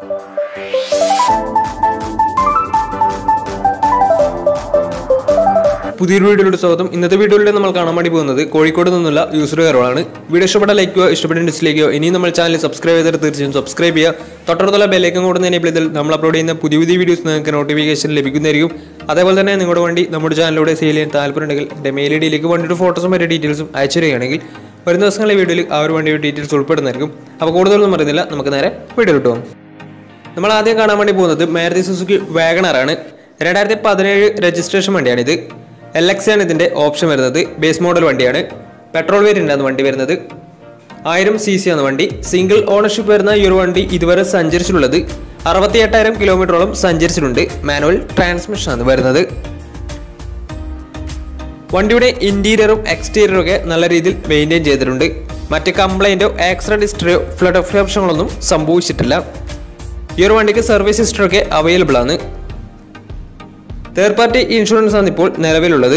പുതിയൊരു വീഡിയോയുടെ സ്വാഗതം ഇന്നത്തെ വീഡിയോയിലൂടെ നമ്മൾ കാണാൻ വേണ്ടി പോകുന്നത് കോഴിക്കോട് നിന്നുള്ള യൂസർ കയറുകളാണ് വീഡിയോ ഇഷ്ടപ്പെട്ട ലൈക്കോ ഇഷ്ടപ്പെട്ട ഡിസ്ലൈക്കോ ഇനിയും നമ്മൾ ചാനൽ സബ്സ്ക്രൈബ് ചെയ്തിട്ട് തീർച്ചയായും സബ്സ്ക്രൈബ് ചെയ്യുക തൊട്ടടുത്തുള്ള ബെല്ലൈക്കൻ കൂടെ എനേബിൾ ചെയ്താൽ നമ്മൾ അപ്ലോഡ് ചെയ്യുന്ന പുതിയ പുതിയ വീഡിയോസ് നിങ്ങൾക്ക് നോട്ടിഫിക്കേഷൻ ലഭിക്കുന്നതായിരിക്കും അതേപോലെ തന്നെ നിങ്ങളുടെ വണ്ടി നമ്മുടെ ചാനലിലൂടെ സെയിൽ ചെയ്യാൻ താല്പര്യമുണ്ടെങ്കിൽ എൻ്റെ മെയിൽ ഐ ഡിയിലേക്ക് വണ്ടിയുടെ ഫോട്ടോസും മറ്റു ഡീറ്റെയിൽസും അയച്ചു തരികയാണെങ്കിൽ വരുന്ന ദിവസങ്ങളിലെ വീഡിയോയിൽ ആ ഒരു വണ്ടിയുടെ ഡീറ്റെയിൽസ് ഉൾപ്പെടുന്നതായിരിക്കും അപ്പോൾ കൂടുതലൊന്നും പറയുന്നില്ല നമുക്ക് നേരെ വീഡിയോ കിട്ടും നമ്മൾ ആദ്യം കാണാൻ വേണ്ടി പോകുന്നത് മാരുതി സുസുക്കി വാഗണറാണ് രണ്ടായിരത്തി പതിനേഴ് രജിസ്ട്രേഷൻ വണ്ടിയാണിത് എൽ എക്സ് ആണ് ഇതിൻ്റെ ഓപ്ഷൻ വരുന്നത് ബേസ് മോഡൽ വണ്ടിയാണ് പെട്രോൾ വേരിയൻ്റ് ആണ് വണ്ടി വരുന്നത് ആയിരം സി സി ആണ് വണ്ടി സിംഗിൾ ഓണർഷിപ്പ് വരുന്ന ഈ ഒരു വണ്ടി ഇതുവരെ സഞ്ചരിച്ചിട്ടുള്ളത് അറുപത്തി എട്ടായിരം കിലോമീറ്ററോളം സഞ്ചരിച്ചിട്ടുണ്ട് മാനുവൽ ട്രാൻസ്മിഷൻ ആണ് വരുന്നത് വണ്ടിയുടെ ഇന്റീരിയറും എക്സ്റ്റീരിയറും ഒക്കെ നല്ല രീതിയിൽ മെയിൻറ്റെയിൻ ചെയ്തിട്ടുണ്ട് മറ്റ് കംപ്ലൈൻറ്റോ ആക്സിഡന്റ് ഹിസ്റ്ററിയോ ഫ്ലഡ് ഓഫ് ഓപ്ഷനുകളൊന്നും സംഭവിച്ചിട്ടില്ല ഈ ഒരു വണ്ടിക്ക് സർവീസ് ഹിസ്റ്ററി ഒക്കെ അവൈലബിൾ ആണ് തേർഡ് പാർട്ടി ഇൻഷുറൻസ് ആണ് ഇപ്പോൾ നിലവിലുള്ളത്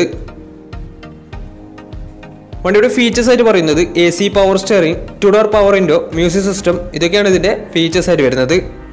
വണ്ടിയുടെ ഫീച്ചേഴ്സ് ആയിട്ട് പറയുന്നത് A C power steering two door power window music system ഇതൊക്കെയാണ് ഇതിന്റെ ഫീച്ചേഴ്സ് ആയിട്ട് വരുന്നത്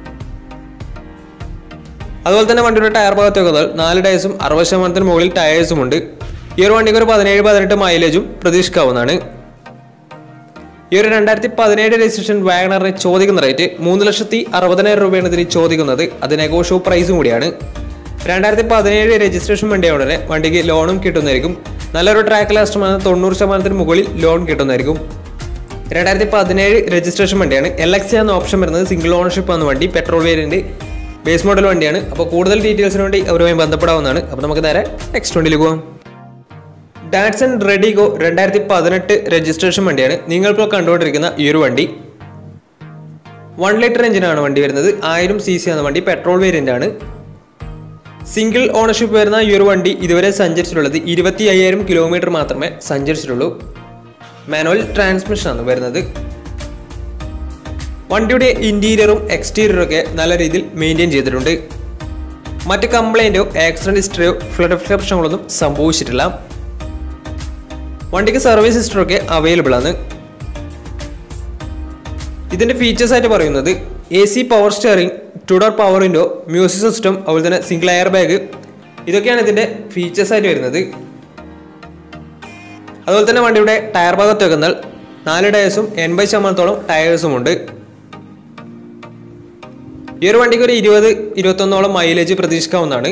അതുപോലെ തന്നെ വണ്ടിയുടെ ടയർ ഭാഗത്ത് നോക്കുന്നത് നാല് ടയേഴ്സും അറുപത് ശതമാനത്തിന് മുകളിൽ ടയേഴ്സും ഉണ്ട് ഈ ഒരു വണ്ടിക്ക് ഒരു പതിനേഴ് പതിനെട്ട് മൈലേജും പ്രതീക്ഷിക്കാവുന്നതാണ് ഈ ഒരു രണ്ടായിരത്തി പതിനേഴ് രജിസ്ട്രേഷൻ വാഗണറിന് ചോദിക്കുന്ന റേറ്റ് മൂന്ന് ലക്ഷത്തി അറുപതിനായിരം രൂപയാണ് ഇതിന് ചോദിക്കുന്നത് അത് നെഗോഷ്യോ പ്രൈസും കൂടിയാണ് രണ്ടായിരത്തി പതിനേഴ് രജിസ്ട്രേഷൻ വണ്ടിയായ ഉടനെ വണ്ടിക്ക് ലോണും കിട്ടുന്നതായിരിക്കും നല്ലൊരു ട്രാക്ക് ലാസ്റ്റമാണ് തൊണ്ണൂറ് ശതമാനത്തിന് മുകളിൽ ലോൺ കിട്ടുന്നതായിരിക്കും രണ്ടായിരത്തി പതിനേഴ് രജിസ്ട്രേഷൻ വണ്ടിയാണ് എൽ എക്സ് എന്ന ഓപ്ഷൻ വരുന്നത് സിംഗിൾ ഓണർഷിപ്പ് എന്ന വണ്ടി പെട്രോൾ വേരിയന്റ് ബേസ് മോഡൽ വണ്ടിയാണ് അപ്പോൾ കൂടുതൽ ഡീറ്റെയിൽസിന് വേണ്ടി അവരുമായി ബന്ധപ്പെടാവുന്നതാണ് അപ്പോൾ നമുക്ക് നേരെ നെക്സ്റ്റ് വണ്ടിയിൽ പോകാം ഡാറ്റ്സൺ റെഡിഗോ രണ്ടായിരത്തി പതിനെട്ട് രജിസ്ട്രേഷൻ വണ്ടിയാണ് നിങ്ങളിപ്പോൾ കണ്ടുകൊണ്ടിരിക്കുന്ന ഈ ഒരു വണ്ടി വൺ ലിറ്റർ എഞ്ചിനാണ് വണ്ടി വരുന്നത് ആയിരം സി സി ആണ് വണ്ടി പെട്രോൾ വേരിയന്റ് ആണ് സിംഗിൾ ഓണർഷിപ്പ് വരുന്ന ഈ ഒരു വണ്ടി ഇതുവരെ സഞ്ചരിച്ചിട്ടുള്ളത് ഇരുപത്തി അയ്യായിരം കിലോമീറ്റർ മാത്രമേ സഞ്ചരിച്ചിട്ടുള്ളൂ മാനുവൽ ട്രാൻസ്മിഷൻ ആണ് വരുന്നത് വണ്ടിയുടെ ഇന്റീരിയറും എക്സ്റ്റീരിയറും ഒക്കെ നല്ല രീതിയിൽ മെയിൻറ്റെയിൻ ചെയ്തിട്ടുണ്ട് മറ്റ് കംപ്ലൈൻറ്റോ ആക്സിഡന്റ് ഹിസ്റ്ററിയോ ഫ്ലഡ് പ്രശ്നങ്ങളൊന്നും സംഭവിച്ചിട്ടില്ല വണ്ടിക്ക് സർവീസ് ഹിസ്റ്ററി ഒക്കെ അവൈലബിൾ ആണ് ഇതിന്റെ ഫീച്ചേഴ്സ് ആയിട്ട് പറയുന്നത് A C power steering two door power window music system അതുപോലെ തന്നെ സിംഗിൾ എയർ ബാഗ് ഇതൊക്കെയാണ് ഇതിന്റെ ഫീച്ചേഴ്സ് ആയിട്ട് വരുന്നത് അതുപോലെ തന്നെ വണ്ടിയുടെ ടയർ ഭാഗത്ത് വെക്കുന്നാൽ നാല് ടയേഴ്സും എൺപത് ശതമാനത്തോളം ടയേഴ്സും ഉണ്ട് ഈ ഒരു വണ്ടിക്ക് ഒരു ഇരുപത് ഇരുപത്തൊന്നോളം മൈലേജ് പ്രതീക്ഷിക്കാവുന്നതാണ്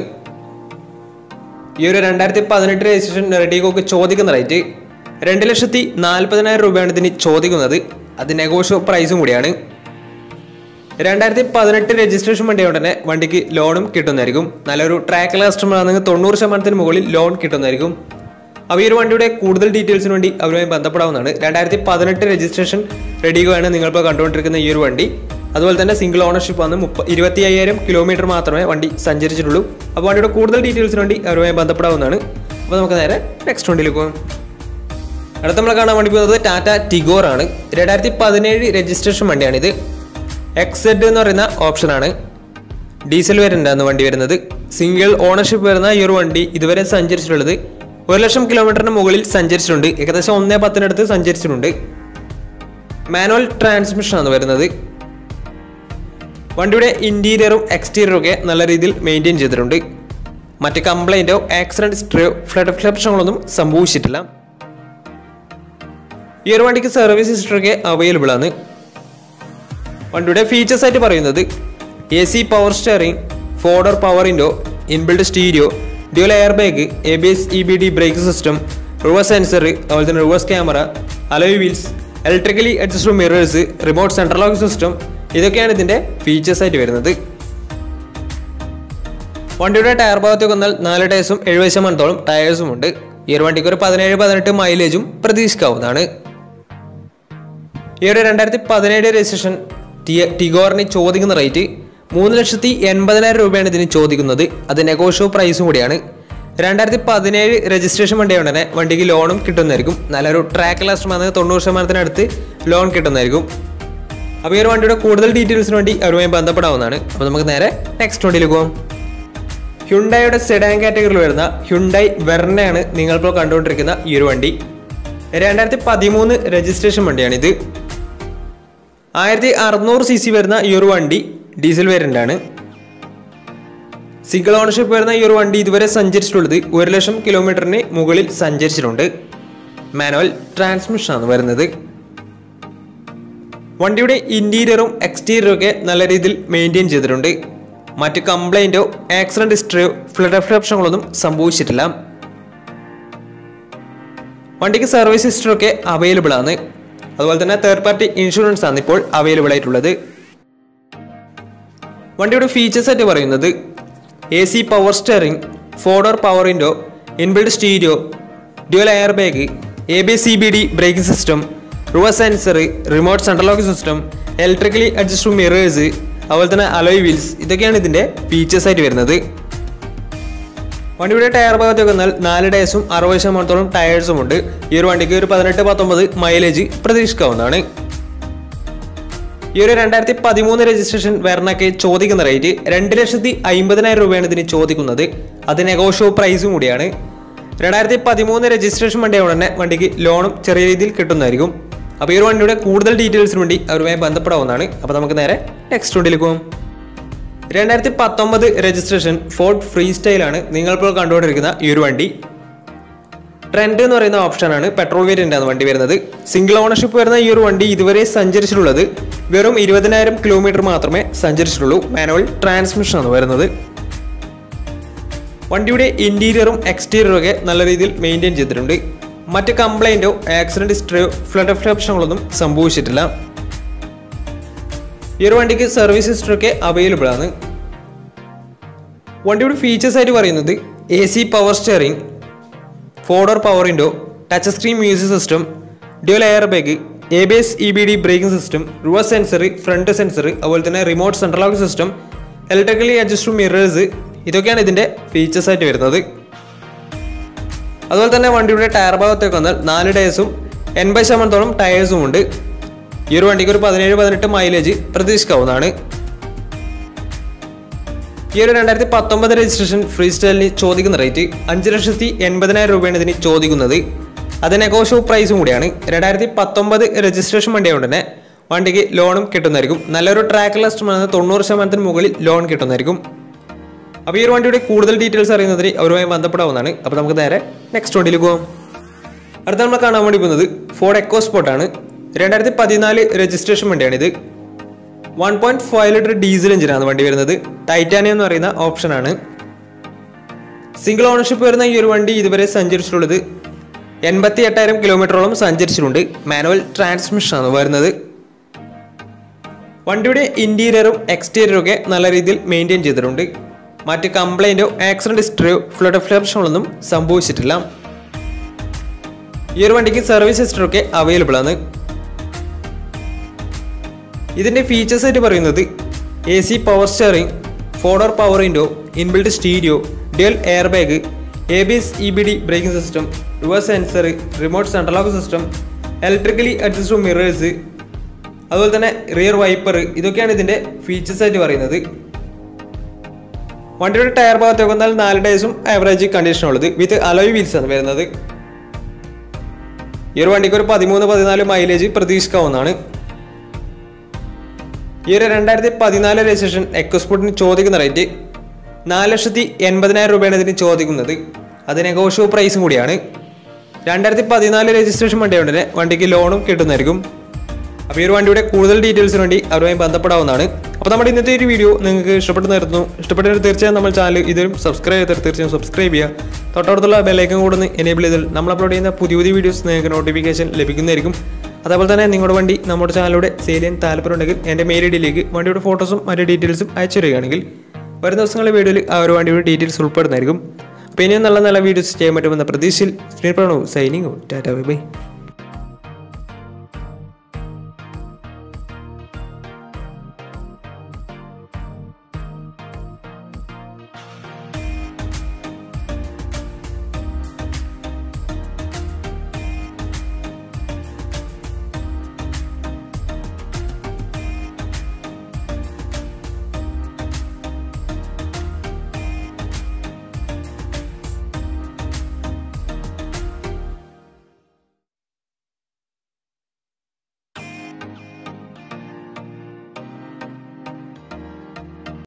ഈ ഒരു രണ്ടായിരത്തി പതിനെട്ട് രജിസ്ട്രേഷൻ റെഡിഗോക്ക് ചോദിക്കുന്ന റേറ്റ് രണ്ട് ലക്ഷത്തി നാൽപ്പതിനായിരം രൂപയാണ് ഇതിന് ചോദിക്കുന്നത് അത് നെഗോഷ്യോ പ്രൈസും കൂടിയാണ് രണ്ടായിരത്തി പതിനെട്ട് രജിസ്ട്രേഷൻ വണ്ടി ഉടനെ വണ്ടിക്ക് ലോണും കിട്ടുന്നതായിരിക്കും നല്ലൊരു ട്രാക്ക് കസ്റ്റമർ ആണെങ്കിൽ തൊണ്ണൂറ് ശതമാനത്തിന് മുകളിൽ ലോൺ കിട്ടുന്നതായിരിക്കും അപ്പോൾ ഈ ഒരു വണ്ടിയുടെ കൂടുതൽ ഡീറ്റെയിൽസിന് വേണ്ടി അവരുമായി ബന്ധപ്പെടാവുന്നതാണ് രണ്ടായിരത്തി പതിനെട്ട് രജിസ്ട്രേഷൻ റെഡിഗോ ആണ് നിങ്ങളിപ്പോൾ കണ്ടുകൊണ്ടിരിക്കുന്ന ഈ ഒരു വണ്ടി അതുപോലെ തന്നെ സിംഗിൾ ഓണർഷിപ്പ് വന്ന് മുപ്പ ഇരുപത്തി അയ്യായിരം കിലോമീറ്റർ മാത്രമേ വണ്ടി സഞ്ചരിച്ചിട്ടുള്ളൂ അപ്പോൾ വണ്ടിയുടെ കൂടുതൽ ഡീറ്റെയിൽസിന് വേണ്ടി അവരുമായി ബന്ധപ്പെടാവുന്നതാണ് അപ്പോൾ നമുക്ക് നേരെ നെക്സ്റ്റ് വണ്ടിയിലേക്ക് പോകാം അടുത്ത നമ്മൾ കാണാൻ വേണ്ടി പോകുന്നത് ടാറ്റ ടിഗോർ ആണ് രണ്ടായിരത്തി പതിനേഴ് രജിസ്ട്രേഷൻ വണ്ടിയാണിത് എക്സെഡ് എന്ന് പറയുന്ന ഓപ്ഷനാണ് ഡീസൽ വേരിയൻ്റാണ് വണ്ടി വരുന്നത് സിംഗിൾ ഓണർഷിപ്പ് വരുന്ന ഈ ഒരു വണ്ടി ഇതുവരെ സഞ്ചരിച്ചിട്ടുള്ളത് ഒരു ലക്ഷം കിലോമീറ്ററിന് മുകളിൽ സഞ്ചരിച്ചിട്ടുണ്ട് ഏകദേശം ഒന്നേ പത്തിനടുത്ത് സഞ്ചരിച്ചിട്ടുണ്ട് മാനുവൽ ട്രാൻസ്മിഷൻ ആണ് വരുന്നത് വണ്ടിയുടെ ഇന്റീരിയറും എക്സ്റ്റീരിയറും ഒക്കെ നല്ല രീതിയിൽ മെയിൻറ്റെയിൻ ചെയ്തിട്ടുണ്ട് മറ്റ് കംപ്ലൈൻറ്റോ ആക്സിഡന്റ് ഹിസ്റ്ററിയോ ഫ്ലഡ് പ്രശ്നങ്ങളൊന്നും സംഭവിച്ചിട്ടില്ല ഈ ഒരു വണ്ടിക്ക് സർവീസ് ഹിസ്റ്ററി ഒക്കെ അവൈലബിൾ ആണ് വണ്ടിയുടെ ഫീച്ചേഴ്സ് ആയിട്ട് പറയുന്നത് A C power steering four door power window inbuilt stereo dual air bag A B S E B D brake system reverse sensor അതുപോലെ തന്നെ reverse camera alloy wheels electrically adjustable mirrors remote central lock system ഇതൊക്കെയാണ് ഇതിന്റെ features ആയിട്ട് വരുന്നത് വണ്ടിയുടെ tyre ഭാഗത്ത് വന്നാൽ നാല് ടയേഴ്സും എഴുപത് ശതമാനത്തോളം ടയേഴ്സും ഉണ്ട് ഈ ഒരു വണ്ടിക്ക് ഒരു പതിനേഴ് പതിനെട്ട് മൈലേജും പ്രതീക്ഷിക്കാവുന്നതാണ് ഈ ഒരു രണ്ടായിരത്തി പതിനേഴ് രജിസ്ട്രേഷൻ ടി- ടിഗോറിന് ചോദിക്കുന്ന റേറ്റ് മൂന്ന് ലക്ഷത്തി എൺപതിനായിരം രൂപയാണ് ഇതിന് ചോദിക്കുന്നത് അത് നെഗോഷ്യോ പ്രൈസും കൂടിയാണ് രണ്ടായിരത്തി പതിനേഴ് രജിസ്ട്രേഷൻ വണ്ടിയാണ് തന്നെ വണ്ടിക്ക് ലോണും കിട്ടുന്നതായിരിക്കും നല്ലൊരു ട്രാക്ക് ലാസ്റ്റ് വന്ന് തൊണ്ണൂറ് ശതമാനത്തിനടുത്ത് ലോൺ കിട്ടുന്നതായിരിക്കും അപ്പോൾ ഈ ഒരു വണ്ടിയുടെ കൂടുതൽ ഡീറ്റെയിൽസിന് വേണ്ടി അവരുമായി ബന്ധപ്പെടാവുന്നതാണ് അപ്പോൾ നമുക്ക് നേരെ നെക്സ്റ്റ് വണ്ടിയിലേക്ക് പോകാം ഹ്യുണ്ടായുടെ സെഡാൻ കാറ്റഗറിയിൽ വരുന്ന ഹ്യുണ്ടായി വെർണയാണ് നിങ്ങളിപ്പോൾ കണ്ടുകൊണ്ടിരിക്കുന്ന ഈ ഒരു വണ്ടി രണ്ടായിരത്തി പതിമൂന്ന് രജിസ്ട്രേഷൻ വണ്ടിയാണിത് ആയിരത്തി അറുന്നൂറ് സി സി വരുന്ന ഈ ഒരു വണ്ടി ഡീസൽ വേരിയൻ്റ് ആണ് സിംഗിൾ ഓണർഷിപ്പ് വരുന്ന ഈ ഒരു വണ്ടി ഇതുവരെ സഞ്ചരിച്ചിട്ടുള്ളത് ഒരു ലക്ഷം കിലോമീറ്ററിന് മുകളിൽ സഞ്ചരിച്ചിട്ടുണ്ട് മാനുവൽ ട്രാൻസ്മിഷനാണ് വരുന്നത് വണ്ടിയുടെ ഇൻറ്റീരിയറും എക്സ്റ്റീരിയറും ഒക്കെ നല്ല രീതിയിൽ മെയിൻറ്റെയിൻ ചെയ്തിട്ടുണ്ട് മറ്റ് കംപ്ലൈൻറ്റോ ആക്സിഡൻറ്റ് ഹിസ്റ്ററിയോ ഫ്ലഡ് പ്രശ്നങ്ങളൊന്നും സംഭവിച്ചിട്ടില്ല വണ്ടിക്ക് സർവീസ് ഹിസ്റ്ററി ഒക്കെ അവൈലബിൾ ആണ് അതുപോലെ തന്നെ തേർഡ് പാർട്ടി ഇൻഷുറൻസ് ആണ് ഇപ്പോൾ അവൈലബിൾ ആയിട്ടുള്ളത് വണ്ടിയുടെ ഫീച്ചേഴ്സ് ആയിട്ട് പറയുന്നത് A C power steering four door power window inbuilt stereo dual air bag A B C B D braking system reverse sensor remote central lock system electrically adjust mirrors അതുപോലെ തന്നെ alloy wheels ഇതൊക്കെയാണ് ഇതിൻ്റെ features ആയിട്ട് വരുന്നത് വണ്ടിയുടെ tyre ഭാഗത്തേക്ക് വന്നാൽ നാല് ടയർസും അറുപത് ശതമാനത്തോളം ടയേഴ്സും ഉണ്ട് ഈ ഒരു വണ്ടിക്ക് ഒരു പതിനെട്ട് പത്തൊമ്പത് മൈലേജ് പ്രതീക്ഷിക്കാവുന്നതാണ് ഈ ഒരു രണ്ടായിരത്തി പതിമൂന്ന് രജിസ്ട്രേഷൻ വെർണയ്ക്ക് ചോദിക്കുന്ന റേറ്റ് രണ്ട് ലക്ഷത്തി അമ്പതിനായിരം രൂപയാണ് ഇതിന് ചോദിക്കുന്നത് അത് നെഗോഷ്യോ പ്രൈസും കൂടിയാണ് രണ്ടായിരത്തി പതിമൂന്ന് രജിസ്ട്രേഷൻ വണ്ടിയാവുന്ന തന്നെ വണ്ടിക്ക് ലോണും ചെറിയ രീതിയിൽ കിട്ടുന്നതായിരിക്കും അപ്പോൾ ഈ ഒരു വണ്ടിയുടെ കൂടുതൽ ഡീറ്റെയിൽസിന് വേണ്ടി അവരുമായി ബന്ധപ്പെടാവുന്നതാണ് അപ്പോൾ നമുക്ക് നേരെ നെക്സ്റ്റ് വണ്ടിയിലേക്ക് പോകാം രണ്ടായിരത്തി പത്തൊമ്പത് രജിസ്ട്രേഷൻ ഫോർഡ് ഫ്രീ സ്റ്റൈലാണ് നിങ്ങളിപ്പോൾ കണ്ടുകൊണ്ടിരിക്കുന്ന ഈ ഒരു വണ്ടി ട്രെൻഡ് എന്ന് പറയുന്ന ഓപ്ഷനാണ് പെട്രോൾ വേരിയൻ്റ് ആണ് വണ്ടി വരുന്നത് സിംഗിൾ ഓണർഷിപ്പ് വരുന്ന ഈ ഒരു വണ്ടി ഇതുവരെ സഞ്ചരിച്ചിട്ടുള്ളത് വെറും ഇരുപതിനായിരം കിലോമീറ്റർ മാത്രമേ സഞ്ചരിച്ചിട്ടുള്ളൂ മാനുവൽ ട്രാൻസ്മിഷൻ ആണ് വരുന്നത് വണ്ടിയുടെ ഇൻറ്റീരിയറും എക്സ്റ്റീരിയറും ഒക്കെ നല്ല രീതിയിൽ മെയിൻറ്റെയിൻ ചെയ്തിട്ടുണ്ട് മറ്റ് കംപ്ലൈൻറ്റോ ആക്സിഡൻറ്റ് ഹിസ്റ്ററിയോ ഫ്ലഡ് പ്രശ്നങ്ങളൊന്നും സംഭവിച്ചിട്ടില്ല ഈ ഒരു വണ്ടിക്ക് സർവീസ് ഹിസ്റ്ററി ഒക്കെ അവൈലബിൾ ആണ് വണ്ടിയുടെ ഫീച്ചേഴ്സ് ആയിട്ട് പറയുന്നത് A C power steering four door power window touch screen music system dual air bag A B S E B D braking system reverse sensor front sensor അതുപോലെ തന്നെ remote central lock system electrically adjust mirrors ഇതൊക്കെയാണ് ഇതിൻ്റെ features ആയിട്ട് വരുന്നത് അതുപോലെ തന്നെ വണ്ടിയുടെ tyre ഭാഗത്തേക്ക് വന്നാൽ നാല് ടയേഴ്സും എൺപത് ശതമാനത്തോളം ടയേഴ്സും ഉണ്ട് ഈ ഒരു വണ്ടിക്ക് ഒരു പതിനേഴ് പതിനെട്ട് മൈലേജ് പ്രതീക്ഷിക്കാവുന്നതാണ് ഈ ഒരു രണ്ടായിരത്തി പത്തൊമ്പത് രജിസ്ട്രേഷൻ ഫ്രീ സ്റ്റൈലിന് ചോദിക്കുന്ന റേറ്റ് അഞ്ച് ലക്ഷത്തി എൺപതിനായിരം രൂപയാണ് ഇതിന് ചോദിക്കുന്നത് അത് നെഗോഷ്യോ പ്രൈസും കൂടിയാണ് രണ്ടായിരത്തി പത്തൊമ്പത് രജിസ്ട്രേഷൻ വണ്ടിയായതുകൊണ്ട് തന്നെ വണ്ടിക്ക് ലോണും കിട്ടുന്നതായിരിക്കും നല്ലൊരു ട്രാക്ക് ലിസ്റ്റ് തൊണ്ണൂറ് ശതമാനത്തിന് മുകളിൽ ലോൺ കിട്ടുന്നതായിരിക്കും അപ്പോൾ ഈ ഒരു വണ്ടിയുടെ കൂടുതൽ ഡീറ്റെയിൽസ് അറിയുന്നതിന് അവരുമായി ബന്ധപ്പെടാവുന്നതാണ് അപ്പോൾ നമുക്ക് നേരെ നെക്സ്റ്റ് വണ്ടിയിലേക്ക് പോകാം അടുത്ത നമ്മൾ കാണാൻ വേണ്ടി പോകുന്നത് ഫോർഡ് എക്കോ സ്പോർട്ടാണ് രണ്ടായിരത്തി പതിനാല് രജിസ്ട്രേഷൻ വണ്ടിയാണിത് one point five litre diesel എഞ്ചിനാണ് വണ്ടി വരുന്നത് ടൈറ്റാനിയം എന്ന് പറയുന്ന ഓപ്ഷനാണ് സിംഗിൾ ഓണർഷിപ്പ് വരുന്ന ഈ ഒരു വണ്ടി ഇതുവരെ സഞ്ചരിച്ചിട്ടുള്ളത് എൺപത്തി എട്ടായിരം കിലോമീറ്ററോളം സഞ്ചരിച്ചിട്ടുണ്ട് മാനുവൽ ട്രാൻസ്മിഷൻ ആണ് വരുന്നത് വണ്ടിയുടെ ഇൻറ്റീരിയറും എക്സ്റ്റീരിയറും ഒക്കെ നല്ല രീതിയിൽ മെയിൻറ്റെയിൻ ചെയ്തിട്ടുണ്ട് മറ്റ് കംപ്ലൈൻറ്റോ ആക്സിഡൻറ്റ് ഹിസ്റ്ററിയോ ഫ്ലഡ് ഫ്ലപ്ഷങ്ങളൊന്നും സംഭവിച്ചിട്ടില്ല ഈ ഒരു വണ്ടിക്ക് സർവീസ് ഹിസ്റ്ററി ഒക്കെ അവൈലബിൾ ആണ് ഇതിൻ്റെ ഫീച്ചേഴ്സ് ആയിട്ട് പറയുന്നത് A C power steering four door power window inbuilt stereo dual air bag A B S E B D braking system reverse sensor remote central lock system electrically adjust mirrors അതുപോലെ തന്നെ rear wiper ഇതൊക്കെയാണ് ഇതിൻ്റെ features ആയിട്ട് പറയുന്നത് വണ്ടിയുടെ tyre ഭാഗത്തേക്ക് വന്നാൽ നാല് ടയേഴ്സും ആവറേജ് കണ്ടീഷൻ ഉള്ളത് വിത്ത് അലോയ് വീൽസ് ആണ് വരുന്നത് ഈ ഒരു വണ്ടിക്ക് ഒരു പതിമൂന്ന് പതിനാല് മൈലേജ് പ്രതീക്ഷിക്കാവുന്നതാണ് ഈ ഒരു രണ്ടായിരത്തി പതിനാല് രജിസ്ട്രേഷൻ എക്കോസ്പോർട്ടിന് ചോദിക്കുന്ന റേറ്റ് നാല് ലക്ഷത്തി എൺപതിനായിരം രൂപയാണ് ഇതിന് ചോദിക്കുന്നത് അത് നെഗോഷ്യോ പ്രൈസും കൂടിയാണ് രണ്ടായിരത്തി പതിനാല് രജിസ്ട്രേഷൻ വണ്ടിയുണ്ട് തന്നെ വണ്ടിക്ക് ലോണും കിട്ടുന്നതായിരിക്കും അപ്പോൾ ഈ ഒരു വണ്ടിയുടെ കൂടുതൽ ഡീറ്റെയിൽസിന് വേണ്ടി അവരുമായി ബന്ധപ്പെടാവുന്നതാണ് അപ്പോൾ നമ്മുടെ ഇന്നത്തെ ഒരു വീഡിയോ നിങ്ങൾക്ക് ഇഷ്ടപ്പെട്ടു നിർത്തുന്നു ഇഷ്ടപ്പെട്ടവർ തീർച്ചയായും നമ്മൾ ചാനൽ ഇതിലും സബ്സ്ക്രൈബ് ചെയ്താൽ തീർച്ചയായും സബ്സ്ക്രൈബ് ചെയ്യുക തൊട്ടടുത്തുള്ള ബെല്ലൈക്കൻ കൂടെ ഒന്ന് എനേബിൾ ചെയ്താൽ നമ്മൾ അപ്ലോഡ് ചെയ്യുന്ന പുതിയ പുതിയ വീഡിയോസ് നിങ്ങൾക്ക് നോട്ടിഫിക്കേഷൻ ലഭിക്കുന്നതായിരിക്കും അതേപോലെ തന്നെ നിങ്ങളുടെ വണ്ടി നമ്മുടെ ചാനലിലൂടെ സെയിൽ ചെയ്യാൻ താല്പര്യമുണ്ടെങ്കിൽ എൻ്റെ മെയിൽ ഐ ഡിയിലേക്ക് വണ്ടിയുടെ ഫോട്ടോസും മറ്റു ഡീറ്റെയിൽസും അയച്ചു തരികയാണെങ്കിൽ വരുന്ന ദിവസങ്ങളിലെ വീഡിയോയിൽ ആ ഒരു വണ്ടിയുടെ ഡീറ്റെയിൽസ് ഉൾപ്പെടുന്നതായിരിക്കും അപ്പോൾ ഇനിയും നല്ല നല്ല വീഡിയോസ് ചെയ്യാൻ പറ്റുമെന്ന പ്രതീക്ഷയിൽ Shri Pranav signing tata bye by